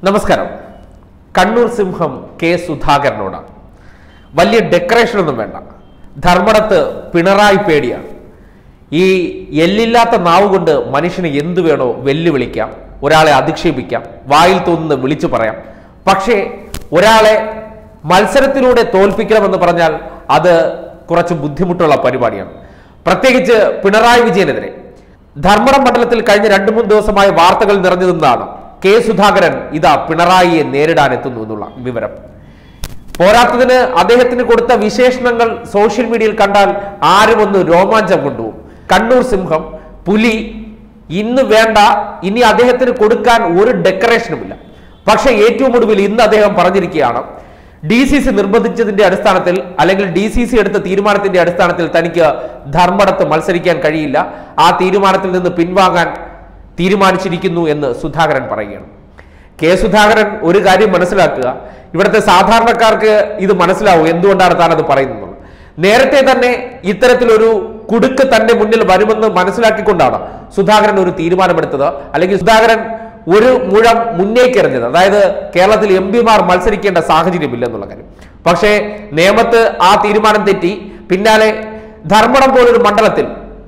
നമസ്കാരം കണ്ണൂർ സിംഹം കെ സുധാകരനോടാണ് വലിയ ഡെക്കറേഷൻ ഒന്നും വേണ്ട ധർമ്മടത്ത് പിണറായി പേടിയാണ് ഈ എല്ലില്ലാത്ത നാവ് കൊണ്ട് മനുഷ്യന് എന്തു വേണോ വെല്ലുവിളിക്കാം ഒരാളെ അധിക്ഷേപിക്കാം വായിൽ തോന്നുന്നത് വിളിച്ചു പറയാം പക്ഷേ ഒരാളെ മത്സരത്തിലൂടെ തോൽപ്പിക്കണമെന്ന് പറഞ്ഞാൽ അത് കുറച്ച് ബുദ്ധിമുട്ടുള്ള പരിപാടിയാണ് പ്രത്യേകിച്ച് പിണറായി വിജയനെതിരെ ധർമ്മടം മണ്ഡലത്തിൽ കഴിഞ്ഞ രണ്ടു മൂന്ന് ദിവസമായ വാർത്തകൾ നിറഞ്ഞു നിന്നതാണ് കെ സുധാകരൻ ഇതാ പിണറായിയെ നേരിടാൻ എത്തുന്നു എന്നുള്ള വിവരം പോരാത്തതിന് അദ്ദേഹത്തിന് കൊടുത്ത വിശേഷണങ്ങൾ സോഷ്യൽ മീഡിയയിൽ കണ്ടാൽ ആരും ഒന്ന് രോമാഞ്ചം കൊണ്ടുപോകും കണ്ണൂർ സിംഹം പുലി ഇന്ന് വേണ്ട ഇനി അദ്ദേഹത്തിന് കൊടുക്കാൻ ഒരു ഡെക്കറേഷനുമില്ല പക്ഷേ ഏറ്റവും ഒടുവിൽ ഇന്ന് അദ്ദേഹം പറഞ്ഞിരിക്കുകയാണ് ഡി സി സി നിർബന്ധിച്ചതിന്റെ അടിസ്ഥാനത്തിൽ അല്ലെങ്കിൽ ഡി സി സി എടുത്ത തീരുമാനത്തിന്റെ അടിസ്ഥാനത്തിൽ തനിക്ക് ധർമ്മടത്ത് മത്സരിക്കാൻ കഴിയില്ല ആ തീരുമാനത്തിൽ നിന്ന് പിൻവാങ്ങാൻ തീരുമാനിച്ചിരിക്കുന്നു എന്ന് സുധാകരൻ പറയുകയാണ് കെ സുധാകരൻ ഒരു കാര്യം മനസ്സിലാക്കുക ഇവിടുത്തെ സാധാരണക്കാർക്ക് ഇത് മനസ്സിലാവും എന്തുകൊണ്ടാണ് താൻ അത് പറയുന്നത് നേരത്തെ തന്നെ ഇത്തരത്തിലൊരു കുടുക്ക് തന്റെ മുന്നിൽ വരുമെന്ന് മനസ്സിലാക്കിക്കൊണ്ടാണ് സുധാകരൻ ഒരു തീരുമാനമെടുത്തത് അല്ലെങ്കിൽ സുധാകരൻ ഒരു മുഴം മുന്നേക്കെറിഞ്ഞത് അതായത് കേരളത്തിൽ എം പിമാർ മത്സരിക്കേണ്ട സാഹചര്യമില്ല എന്നുള്ള കാര്യം പക്ഷേ നേമത്ത് ആ തീരുമാനം തെറ്റി പിന്നാലെ ധർമ്മടം പോലൊരു മണ്ഡലത്തിൽ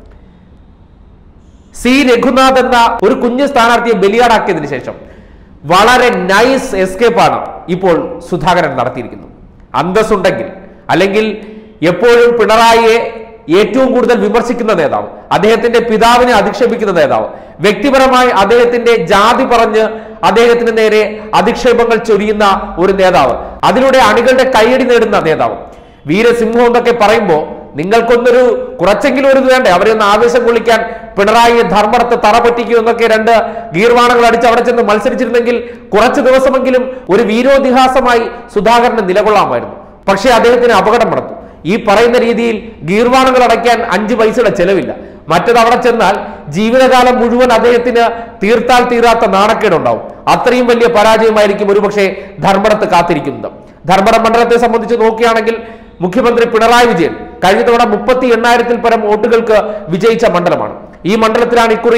സി രഘുനാഥ് എന്ന ഒരു കുഞ്ഞു സ്ഥാനാർത്ഥിയെ ബലിയാടാക്കിയതിനു ശേഷം വളരെ നൈസ് എസ്കേപ്പാണ് ഇപ്പോൾ സുധാകരൻ നടത്തിയിരിക്കുന്നത് അന്തസ്സുണ്ടെങ്കിൽ അല്ലെങ്കിൽ എപ്പോഴും പിണറായിയെ ഏറ്റവും കൂടുതൽ വിമർശിക്കുന്ന നേതാവ് അദ്ദേഹത്തിന്റെ പിതാവിനെ അധിക്ഷേപിക്കുന്ന നേതാവ് വ്യക്തിപരമായി അദ്ദേഹത്തിന്റെ ജാതി പറഞ്ഞ് അദ്ദേഹത്തിന് നേരെ അധിക്ഷേപങ്ങൾ ചൊരിയുന്ന ഒരു നേതാവ് അതിലൂടെ അണികളുടെ കൈയടി നേടുന്ന നേതാവ് വീരസിംഹം എന്നൊക്കെ പറയുമ്പോൾ നിങ്ങൾക്കൊന്നൊരു കുറച്ചെങ്കിലും ഒരു ഇത് വേണ്ടേ അവരെ ഒന്ന് ആവേശം കൊള്ളിക്കാൻ പിണറായി ധർമ്മടത്ത് തറ പറ്റിക്കൂ എന്നൊക്കെ രണ്ട് ഗീർവാണങ്ങൾ അടിച്ച് അവിടെ ചെന്ന് മത്സരിച്ചിരുന്നെങ്കിൽ കുറച്ച് ദിവസമെങ്കിലും ഒരു വീരോതിഹാസമായി സുധാകരന് നിലകൊള്ളാമായിരുന്നു പക്ഷേ അദ്ദേഹത്തിന് അപകടം നടന്നു ഈ പറയുന്ന രീതിയിൽ ഗീർവാണങ്ങൾ അടയ്ക്കാൻ അഞ്ച് പൈസയുടെ ചെലവില്ല മറ്റത് അവിടെ ചെന്നാൽ ജീവിതകാലം മുഴുവൻ അദ്ദേഹത്തിന് തീർത്താൽ തീരാത്ത നാണക്കേടുണ്ടാവും അത്രയും വലിയ പരാജയമായിരിക്കും ഒരുപക്ഷെ ധർമ്മടത്ത് കാത്തിരിക്കുന്നത് ധർമ്മടം മണ്ഡലത്തെ സംബന്ധിച്ച് നോക്കുകയാണെങ്കിൽ മുഖ്യമന്ത്രി പിണറായി വിജയൻ കഴിഞ്ഞ തവണ മുപ്പത്തി എണ്ണായിരത്തിൽ പരം വോട്ടുകൾക്ക് വിജയിച്ച മണ്ഡലമാണ് ഈ മണ്ഡലത്തിലാണ് ഇക്കുറി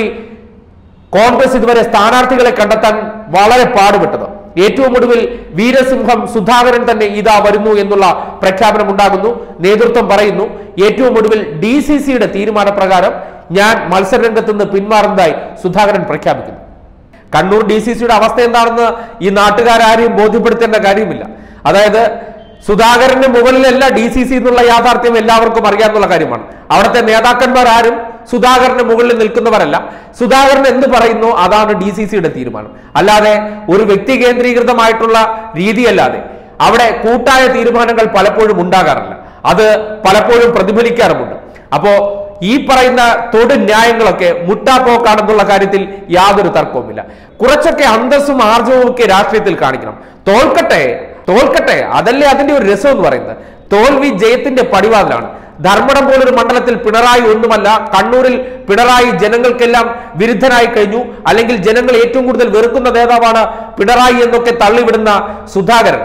കോൺഗ്രസ് ഇതുവരെ സ്ഥാനാർത്ഥികളെ കണ്ടെത്താൻ വളരെ പാടുപെട്ടത് ഏറ്റവും ഒടുവിൽ വീരസിംഹം സുധാകരൻ തന്നെ ഇതാ വരുന്നു എന്നുള്ള പ്രഖ്യാപനം ഉണ്ടാകുന്നു നേതൃത്വം പറയുന്നു ഏറ്റവും ഒടുവിൽ ഡി സി സിയുടെ തീരുമാനപ്രകാരം ഞാൻ മത്സരരംഗത്ത് നിന്ന് പിന്മാറുന്നതായി സുധാകരൻ പ്രഖ്യാപിക്കുന്നു കണ്ണൂർ ഡി സി സിയുടെ അവസ്ഥ എന്താണെന്ന് ഈ നാട്ടുകാരും ബോധ്യപ്പെടുത്തേണ്ട കാര്യമില്ല അതായത് സുധാകരന് മുകളിലല്ല ഡി സി സി എന്നുള്ള യാഥാർത്ഥ്യം എല്ലാവർക്കും അറിയാവുന്ന കാര്യമാണ് അവിടുത്തെ നേതാക്കന്മാർ ആരും സുധാകരന് മുകളിൽ നിൽക്കുന്നവരല്ല സുധാകരൻ എന്ത് പറയുന്നു അതാണ് ഡി സി സിയുടെ തീരുമാനം അല്ലാതെ ഒരു വ്യക്തി കേന്ദ്രീകൃതമായിട്ടുള്ള രീതിയല്ലാതെ അവിടെ കൂട്ടായ തീരുമാനങ്ങൾ പലപ്പോഴും ഉണ്ടാകാറില്ല അത് പലപ്പോഴും പ്രതിഫലിക്കാറുമുണ്ട് അപ്പോ ഈ പറയുന്ന തൊടു ന്യായങ്ങളൊക്കെ മുട്ടാപ്പോക്കാണെന്നുള്ള കാര്യത്തിൽ യാതൊരു തർക്കവുമില്ല കുറച്ചൊക്കെ അന്തസ്സും ആർജവും ഒക്കെ രാഷ്ട്രീയത്തിൽ കാണിക്കണം തോൽക്കട്ടെ തോൽക്കട്ടെ അതല്ലേ അതിന്റെ ഒരു രസം എന്ന് പറയുന്നത് തോൽവി ജയത്തിന്റെ പടിവാതിലാണ് ധർമ്മടം പോലൊരു മണ്ഡലത്തിൽ പിണറായി ഒന്നുമല്ല കണ്ണൂരിൽ പിണറായി ജനങ്ങൾക്കെല്ലാം വിരുദ്ധനായി കഴിഞ്ഞു അല്ലെങ്കിൽ ജനങ്ങൾ ഏറ്റവും കൂടുതൽ വെറുക്കുന്ന നേതാവാണ് പിണറായി എന്നൊക്കെ തള്ളിവിടുന്ന സുധാകരൻ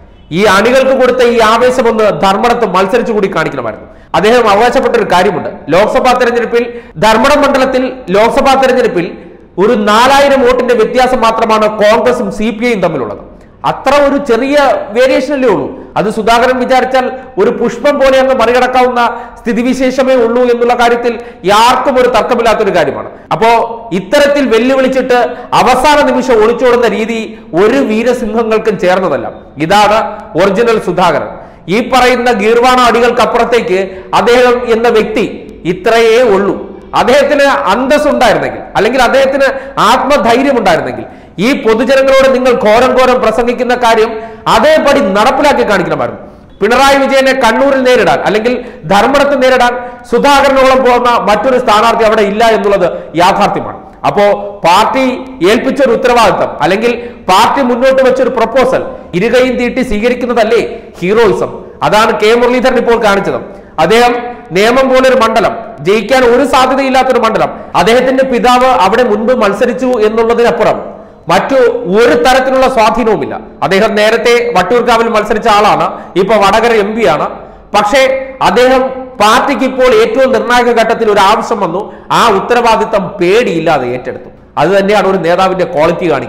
ഈ അണികൾക്ക് കൊടുത്ത ഈ ആവേശം ഒന്ന് ധർമ്മടത്ത് മത്സരിച്ചു കൂടി കാണിക്കണമായിരുന്നു അദ്ദേഹം അവകാശപ്പെട്ട ഒരു കാര്യമുണ്ട് ലോക്സഭാ തെരഞ്ഞെടുപ്പിൽ ധർമ്മടം മണ്ഡലത്തിൽ ലോക്സഭാ തെരഞ്ഞെടുപ്പിൽ ഒരു നാലായിരം വോട്ടിന്റെ വ്യത്യാസം മാത്രമാണ് കോൺഗ്രസും സി പി ഐയും തമ്മിലുള്ളത് അത്ര ഒരു ചെറിയ വേരിയേഷൻ അല്ലേ ഉള്ളൂ അത് സുധാകരൻ വിചാരിച്ചാൽ ഒരു പുഷ്പം പോലെ അങ്ങ് മറികടക്കാവുന്ന സ്ഥിതിവിശേഷമേ ഉള്ളൂ എന്നുള്ള കാര്യത്തിൽ ആർക്കും ഒരു തർക്കമില്ലാത്തൊരു കാര്യമാണ് അപ്പോ ഇത്തരത്തിൽ വെല്ലുവിളിച്ചിട്ട് അവസാന നിമിഷം ഒളിച്ചോടുന്ന രീതി ഒരു വീരസിംഹങ്ങൾക്കും ചേർന്നതല്ല ഇതാണ് ഒറിജിനൽ സുധാകരൻ ഈ പറയുന്ന ഗീർവാണ അടികൾക്കപ്പുറത്തേക്ക് അദ്ദേഹം എന്ന വ്യക്തി ഇത്രയേ ഉള്ളൂ അദ്ദേഹത്തിന് അന്തസ് ഉണ്ടായിരുന്നെങ്കിൽ അല്ലെങ്കിൽ അദ്ദേഹത്തിന് ആത്മധൈര്യം ഉണ്ടായിരുന്നെങ്കിൽ ഈ പൊതുജനങ്ങളോട് നിങ്ങൾ ഘോരം ഘോരം പ്രസംഗിക്കുന്ന കാര്യം അതേപടി നടപ്പിലാക്കി കാണിക്കണമായിരുന്നു പിണറായി വിജയനെ കണ്ണൂരിൽ നേരിടാൻ അല്ലെങ്കിൽ ധർമ്മടത്ത് നേരിടാൻ സുധാകരനോളം പോകുന്ന മറ്റൊരു സ്ഥാനാർത്ഥി അവിടെ ഇല്ല എന്നുള്ളത് യാഥാർത്ഥ്യമാണ് അപ്പോ പാർട്ടി ഏൽപ്പിച്ച ഒരു ഉത്തരവാദിത്തം അല്ലെങ്കിൽ പാർട്ടി മുന്നോട്ട് വെച്ച ഒരു പ്രപ്പോസൽ ഇരുകയും തീട്ടി സ്വീകരിക്കുന്നതല്ലേ ഹീറോയിസം അതാണ് കെ മുരളീധരൻ ഇപ്പോൾ കാണിച്ചത് അദ്ദേഹം നിയമം പോലൊരു മണ്ഡലം ജയിക്കാൻ ഒരു സാധ്യതയില്ലാത്തൊരു മണ്ഡലം അദ്ദേഹത്തിന്റെ പിതാവ് അവിടെ മുൻപ് മത്സരിച്ചു എന്നുള്ളതിനപ്പുറം മറ്റു ഒരു തരത്തിലുള്ള സ്വാധീനവുമില്ല അദ്ദേഹം നേരത്തെ വട്ടിയൂർക്കാവിൽ മത്സരിച്ച ആളാണ് ഇപ്പൊ വടകര എം ആണ് പക്ഷേ അദ്ദേഹം പാർട്ടിക്ക് ഇപ്പോൾ ഏറ്റവും നിർണായക ഘട്ടത്തിൽ ഒരു ആവശ്യം വന്നു ആ ഉത്തരവാദിത്തം പേടിയില്ലാതെ ഏറ്റെടുത്തു അത് തന്നെയാണ് ഒരു നേതാവിന്റെ ക്വാളിറ്റി കാണിക്കുന്നത്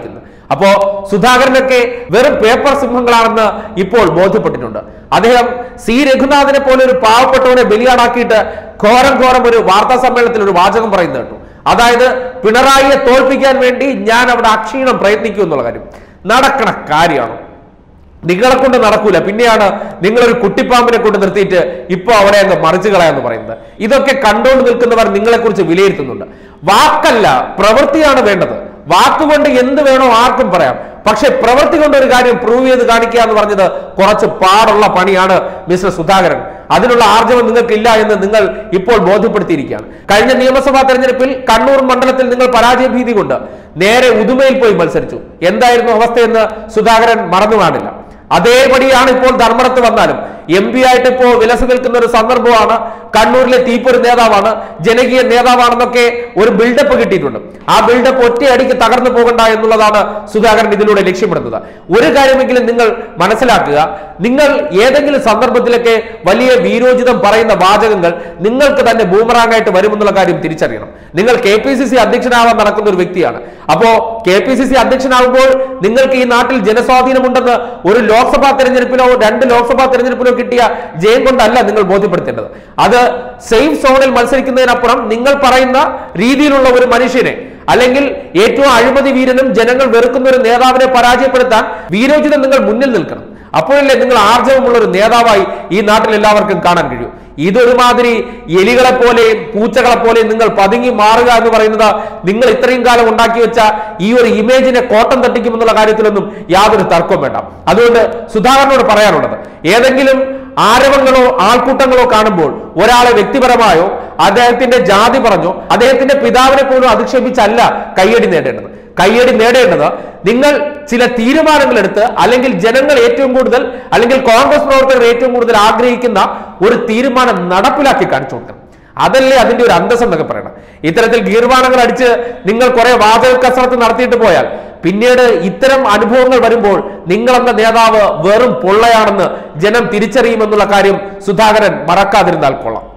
അപ്പോ സുധാകരനൊക്കെ വെറും പേപ്പർ സിംഹങ്ങളാണെന്ന് ഇപ്പോൾ ബോധ്യപ്പെട്ടിട്ടുണ്ട് അദ്ദേഹം സി രഘുനാഥിനെ പോലെ ഒരു പാവപ്പെട്ടവനെ ബലിയാടാക്കിയിട്ട് ഘോരം ഘോരം ഒരു വാർത്താ സമ്മേളനത്തിൽ ഒരു വാചകം പറയുന്നത് കേട്ടു അതായത് പിണറായിയെ തോൽപ്പിക്കാൻ വേണ്ടി ഞാൻ അവിടെ അക്ഷീണം പ്രയത്നിക്കും എന്നുള്ള കാര്യം നടക്കണ കാര്യമാണ് നിങ്ങളെ കൊണ്ട് നടക്കൂല പിന്നെയാണ് നിങ്ങളൊരു കുട്ടിപ്പാമ്പിനെ കൊണ്ട് നിർത്തിയിട്ട് ഇപ്പൊ അവരെ അങ്ങ് മറിച്ചു കളയാന്ന് പറയുന്നത് ഇതൊക്കെ കണ്ടുകൊണ്ട് നിൽക്കുന്നവർ നിങ്ങളെ കുറിച്ച് വിലയിരുത്തുന്നുണ്ട് വാക്കല്ല പ്രവൃത്തിയാണ് വേണ്ടത് വാക്കുകൊണ്ട് എന്ത് വേണോ ആർക്കും പറയാം പക്ഷെ പ്രവൃത്തി കൊണ്ട് ഒരു കാര്യം പ്രൂവ് ചെയ്ത് കാണിക്കുക എന്ന് പറഞ്ഞത് കുറച്ച് പാടുള്ള പണിയാണ് മിസ്റ്റർ സുധാകരൻ അതിനുള്ള ആർജവം നിങ്ങൾക്കില്ല എന്ന് നിങ്ങൾ ഇപ്പോൾ ബോധ്യപ്പെടുത്തിയിരിക്കുകയാണ് കഴിഞ്ഞ നിയമസഭാ തെരഞ്ഞെടുപ്പിൽ കണ്ണൂർ മണ്ഡലത്തിൽ നിങ്ങൾ പരാജയ ഭീതി കൊണ്ട് നേരെ ഉദുമയിൽ പോയി മത്സരിച്ചു എന്തായിരുന്നു അവസ്ഥയെന്ന് സുധാകരൻ മറന്നു കാണില്ല അതേപടിയാണ് ഇപ്പോൾ ധർമ്മടത്ത് വന്നാലും എം പി ആയിട്ട് ഇപ്പോൾ വിലസി നിൽക്കുന്ന ഒരു സന്ദർഭമാണ് കണ്ണൂരിലെ തീപ്പൊരു നേതാവാണ് ജനകീയ നേതാവാണെന്നൊക്കെ ഒരു ബിൽഡപ്പ് കിട്ടിയിട്ടുണ്ട് ആ ബിൽഡപ്പ് ഒറ്റയടിക്ക് തകർന്നു പോകണ്ട എന്നുള്ളതാണ് സുധാകരൻ ഇതിലൂടെ ലക്ഷ്യമിടുന്നത് ഒരു കാര്യമെങ്കിലും നിങ്ങൾ മനസ്സിലാക്കുക നിങ്ങൾ ഏതെങ്കിലും സന്ദർഭത്തിലൊക്കെ വലിയ വീരോചിതം പറയുന്ന വാചകങ്ങൾ നിങ്ങൾക്ക് തന്നെ ബൂമറാങ്ങായിട്ട് വരുമെന്നുള്ള കാര്യം തിരിച്ചറിയണം നിങ്ങൾ കെ പി സി സി അധ്യക്ഷനാവാൻ നടക്കുന്ന ഒരു വ്യക്തിയാണ് അപ്പോ കെ പി സി സി അധ്യക്ഷനാകുമ്പോൾ നിങ്ങൾക്ക് ഈ നാട്ടിൽ ജനസ്വാധീനമുണ്ടെന്ന് ഒരു ലോക്സഭാ തെരഞ്ഞെടുപ്പിലോ രണ്ട് ലോക്സഭാ തെരഞ്ഞെടുപ്പിലോ കിട്ടിയ ജയം കൊണ്ടല്ല നിങ്ങൾ ബോധ്യപ്പെടുത്തേണ്ടത് അത് സേഫ് സോണിൽ മത്സരിക്കുന്നതിനപ്പുറം നിങ്ങൾ പറയുന്ന രീതിയിലുള്ള ഒരു മനുഷ്യനെ അല്ലെങ്കിൽ ഏറ്റവും അഴിമതി വീരനും ജനങ്ങൾ വെറുക്കുന്ന ഒരു നേതാവിനെ പരാജയപ്പെടുത്താൻ വീരോചിതം നിങ്ങൾ മുന്നിൽ നിൽക്കണം അപ്പോഴല്ലേ നിങ്ങൾ ആർജവമുള്ള ഒരു നേതാവായി ഈ നാട്ടിൽ എല്ലാവർക്കും കാണാൻ കഴിയൂ ഇതൊരുമാതിരി എലികളെ പോലെയും പൂച്ചകളെ പോലെയും നിങ്ങൾ പതുങ്ങി മാറുക എന്ന് പറയുന്നത് നിങ്ങൾ ഇത്രയും കാലം ഉണ്ടാക്കി വെച്ച ഈ ഒരു ഇമേജിനെ കോട്ടം തട്ടിക്കുമെന്നുള്ള കാര്യത്തിലൊന്നും യാതൊരു തർക്കവും വേണ്ട അതുകൊണ്ട് സുധാകരനോട് പറയാനുള്ളത് ഏതെങ്കിലും ആരവങ്ങളോ ആൾക്കൂട്ടങ്ങളോ കാണുമ്പോൾ ഒരാളെ വ്യക്തിപരമായോ അദ്ദേഹത്തിന്റെ ജാതി പറഞ്ഞോ അദ്ദേഹത്തിന്റെ പിതാവിനെ പോലും അധിക്ഷേപിച്ചല്ല കയ്യടി നേടേണ്ടത് കയ്യടി നേടേണ്ടത് നിങ്ങൾ ചില തീരുമാനങ്ങൾ എടുത്ത് അല്ലെങ്കിൽ ജനങ്ങൾ ഏറ്റവും കൂടുതൽ അല്ലെങ്കിൽ കോൺഗ്രസ് പ്രവർത്തകർ ഏറ്റവും കൂടുതൽ ആഗ്രഹിക്കുന്ന ഒരു തീരുമാനം നടപ്പിലാക്കി കാണിച്ചു കൊടുക്കണം അതല്ലേ അതിന്റെ ഒരു അന്തസ് എന്നൊക്കെ പറയണം ഇത്തരത്തിൽ ഗീർവാണങ്ങൾ അടിച്ച് നിങ്ങൾ കുറെ വാചക കസരത്ത് നടത്തിയിട്ട് പോയാൽ പിന്നീട് ഇത്തരം അനുഭവങ്ങൾ വരുമ്പോൾ നിങ്ങളെന്ന നേതാവ് വെറും പൊള്ളയാണെന്ന് ജനം തിരിച്ചറിയുമെന്നുള്ള കാര്യം സുധാകരൻ മറക്കാതിരുന്നാൽ കൊള്ളാം